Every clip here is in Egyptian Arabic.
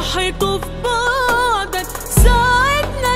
فرحته في بعدك ساعدنا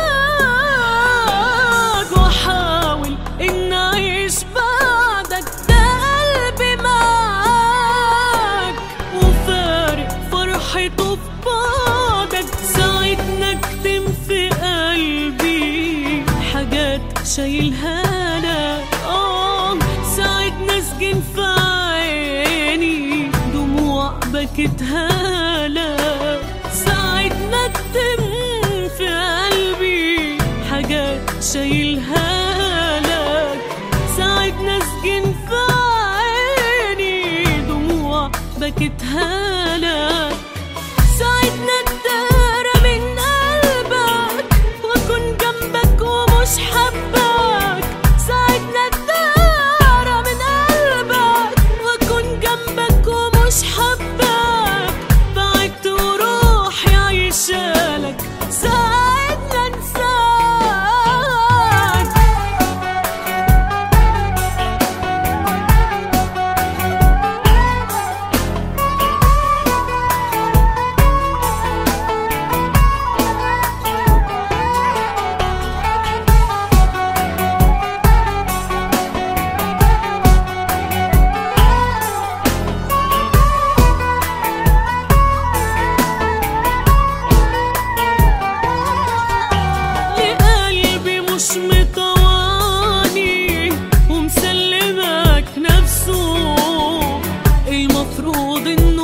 انساك واحاول ان اعيش بعدك ده قلبي معاك وفارق فرحته في بعدك ساعدنا اكتم في قلبي حاجات شايلها لك اه ساعدنا اسجن في عيني دموع بكتها لك ساعدنا اكتم في قلبي حاجات شايلها لك ساعدنا اسجن في عيني دموع بكتها لك ساعدنا اتدارى من قلبك واكون جنبك ومش حبك ساعدنا اتدارى من قلبك واكون جنبك ومش حبك بعدت وروحي عايشالك ساعدنا انساك لقلبي مش مطوعني ومسلمك نفسه المفروض ان